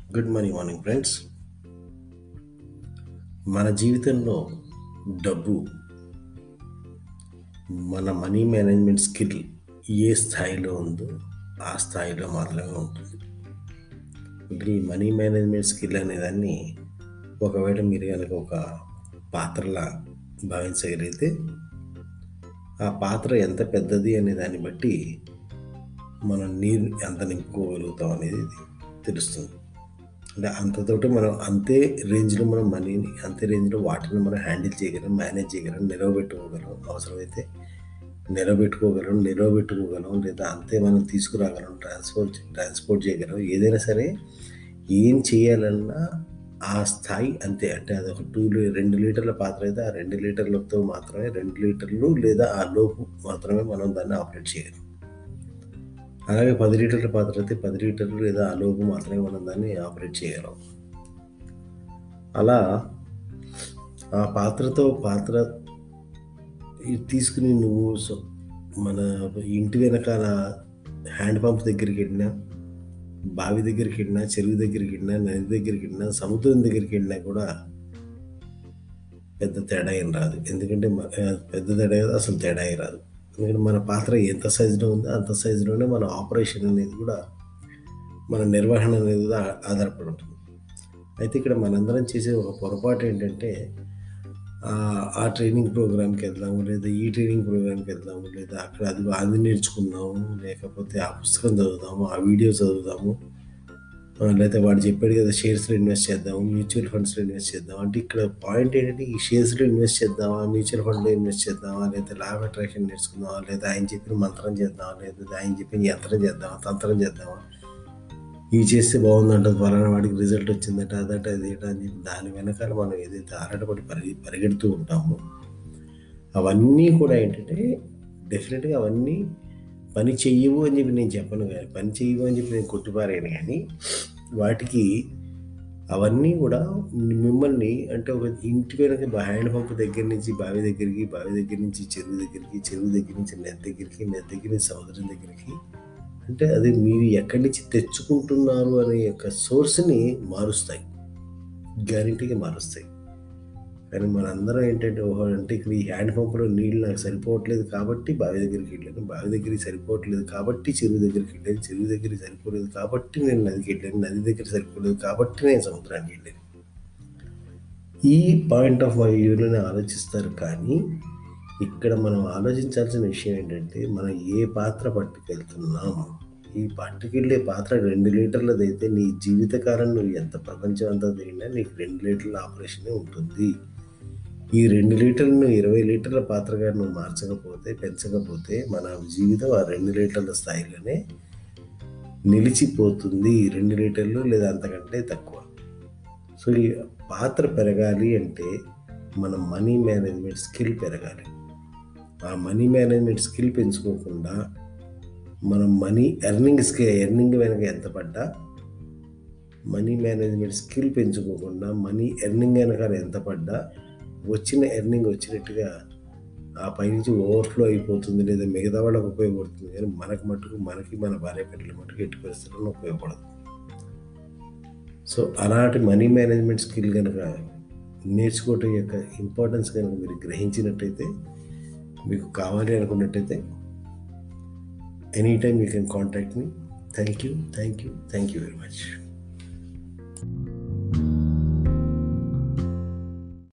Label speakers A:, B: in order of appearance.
A: good morning morning friends మన జీవితంలో డబ్బు మన మనీ మేనేజ్మెంట్ స్కిల్ ఏ స్థాయిలో ఉందో ఆ స్థాయిలో మాత్రమే ఉంటుంది ఇప్పుడు ఈ మనీ మేనేజ్మెంట్ స్కిల్ అనేదాన్ని ఒకవేళ మీరు కనుక ఒక పాత్రలా భావించగలిగితే ఆ పాత్ర ఎంత పెద్దది అనే దాన్ని బట్టి మనం నీరు ఎంత నింపుకోగలుగుతాం అనేది తెలుస్తుంది అంటే అంతతోటి మనం అంతే రేంజ్లో మనం మనీని అంతే రేంజ్లో వాటిని మనం హ్యాండిల్ చేయగలం మేనేజ్ చేయగలం నిలవబెట్టుకోగలం అవసరమైతే నిలబెట్టుకోగలం నిలవబెట్టుకోగలం లేదా అంతే మనం తీసుకురాగలం ట్రాన్స్పోర్ట్ ట్రాన్స్పోర్ట్ చేయగలం ఏదైనా సరే ఏం చేయాలన్నా ఆ స్థాయి అంతే అంటే అది ఒక టూ రెండు లీటర్ల పాత్ర అయితే ఆ రెండు లీటర్లతో మాత్రమే రెండు లీటర్లు లేదా ఆ లోపు మాత్రమే మనం దాన్ని ఆపరేట్ చేయగలం అలాగే పది లీటర్ల పాత్ర అయితే పది లీటర్లు లేదా ఆ లోపు మాత్రమే మనం దాన్ని ఆపరేట్ చేయగలం అలా ఆ పాత్రతో పాత్ర ఇది తీసుకుని నువ్వు సో- మన ఇంటి వెనకాల హ్యాండ్ పంప్ దగ్గరికి వెళ్ళినా బావి దగ్గరికి వెళ్ళినా చెరువు దగ్గరికి వెళ్ళినా నది దగ్గరికి వెళ్ళినా సముద్రం దగ్గరికి వెళ్ళినా కూడా పెద్ద తేడా ఏం రాదు ఎందుకంటే మ- ఆ, పెద్ద తేడా కాదు అసలు తేడా ఏం రాదు ఎందుకంటే మన పాత్ర ఎంత సైజులో ఉందో అంత సైజులోనే మన ఆపరేషన్ అనేది కూడా మన నిర్వహణ అనేది కూడా ఆధారపడి ఉంటుంది అయితే ఇక్కడ మనందరం చేసే ఒక పొరపాటు ఏంటంటే ఆ ఆ ట్రైనింగ్ ప్రోగ్రామ్కి వెళ్దాము లేదా ఈ ట్రైనింగ్ ప్రోగ్రామ్కి వెళ్దాము లేదా అక్కడ అది అది నేర్చుకుందాము లేకపోతే ఆ పుస్తకం చదువుదాము ఆ వీడియో చదువుదాము ఆ, లేదా వాడు చెప్పాడు కదా షేర్స్లో ఇన్వెస్ట్ చేద్దాము మ్యూచువల్ ఫండ్స్లో ఇన్వెస్ట్ చేద్దాం అంటే ఇక్కడ పాయింట్ ఏంటంటే ఈ షేర్స్లో ఇన్వెస్ట్ చేద్దామా మ్యూచువల్ ఫండ్లో ఇన్వెస్ట్ చేద్దామా లేదా లాభ అట్రాక్షన్ నేర్చుకుందామా లేదా ఆయన చెప్పిన మంత్రం చేద్దామా లేదా ఆయన చెప్పిన యంత్రం చేద్దామా తంత్రం చేద్దామా ఇవి చేస్తే బాగుందంట ఫలానా వాడికి రిజల్ట్ వచ్చిందట అదట ఇదేట అని చెప్పి దాని వెనకాల మనం ఏదైతే ఆరాటపడి పరిగి పరిగెడుతూ ఉంటామో అవన్నీ కూడా ఏంటంటే డెఫినెట్గా అవన్నీ పని చెయ్యవు అని చెప్పి నేను చెప్పను కానీ పని చెయ్యవు అని చెప్పి నేను కొట్టిపారాను కానీ వాటికి అవన్నీ కూడా మిమ్మల్ని అంటే ఒక ఇంటి వెనక హ్యాండ్ పంప్ దగ్గర నుంచి బావి దగ్గరికి బావి దగ్గర నుంచి చెరువు దగ్గరికి చెరువు దగ్గర నుంచి నది దగ్గరికి నది దగ్గర నుంచి సముద్రం దగ్గరికి అంటే అది మీరు ఎక్కడి నుంచి తెచ్చుకుంటున్నారు అనే యొక్క సోర్స్ని మారుస్తాయి గ్యారంటీగా మారుస్తాయి కానీ మనందరం ఏంటంటే ఓహో అంటే ఇక్కడ ఈ హ్యాండ్ పంపులో నీళ్ళు నాకు సరిపోవట్లేదు కాబట్టి బావి దగ్గరికి వెళ్ళాను బావి దగ్గరికి సరిపోవట్లేదు కాబట్టి చెరువు దగ్గరికి వెళ్ళాను చెరువు దగ్గరికి సరిపోలేదు కాబట్టి నేను నదికి వెళ్ళాను నది దగ్గర సరిపోలేదు కాబట్టి నేను సముద్రానికి వెళ్ళాను ఈ పాయింట్ ఆఫ్ వ్యూలోనే ఆలోచిస్తారు కానీ ఇక్కడ మనం ఆలోచించాల్సిన విషయం ఏంటంటే మనం ఏ పాత్ర పట్టుకెళ్తున్నాం ఈ పట్టుకెళ్ళే పాత్ర రెండు లీటర్లది అయితే నీ జీవితకాలం నువ్వు ఎంత ప్రపంచం అంతా తిరిగినా నీకు రెండు లీటర్ల ఆపరేషనే ఉంటుంది ఈ రెండు లీటర్లను ఇరవై లీటర్ల పాత్రగా నువ్వు మార్చకపోతే పెంచకపోతే మన జీవితం ఆ రెండు లీటర్ల స్థాయిలోనే నిలిచిపోతుంది రెండు లీటర్లు లేదా అంతకంటే తక్కువ సో ఈ పాత్ర పెరగాలి అంటే మన మనీ మేనేజ్మెంట్ స్కిల్ పెరగాలి ఆ మనీ మేనేజ్మెంట్ స్కిల్ పెంచుకోకుండా మనం మనీ ఎర్నింగ్ స్కి ఎర్నింగ్ వెనక ఎంత పడ్డా మనీ మేనేజ్మెంట్ స్కిల్ పెంచుకోకుండా మనీ ఎర్నింగ్ వెనకాల ఎంత పడ్డా వచ్చిన ఎర్నింగ్ వచ్చినట్టుగా ఆ పైనుంచి ఓవర్ఫ్లో అయిపోతుంది లేదా మిగతా వాళ్ళకి ఉపయోగపడుతుంది కానీ మనకు మటుకు మనకి మన భార్య పిల్లల మటుకు ఎట్టి పరిస్థితుల్లో ఉపయోగపడదు సో అలాంటి మనీ మేనేజ్మెంట్ స్కిల్ కనుక నేర్చుకోవటం యొక్క ఇంపార్టెన్స్ కనుక మీరు గ్రహించినట్టయితే మీకు కావాలి అనుకున్నట్టయితే any time you can contact me thank you thank you thank you very much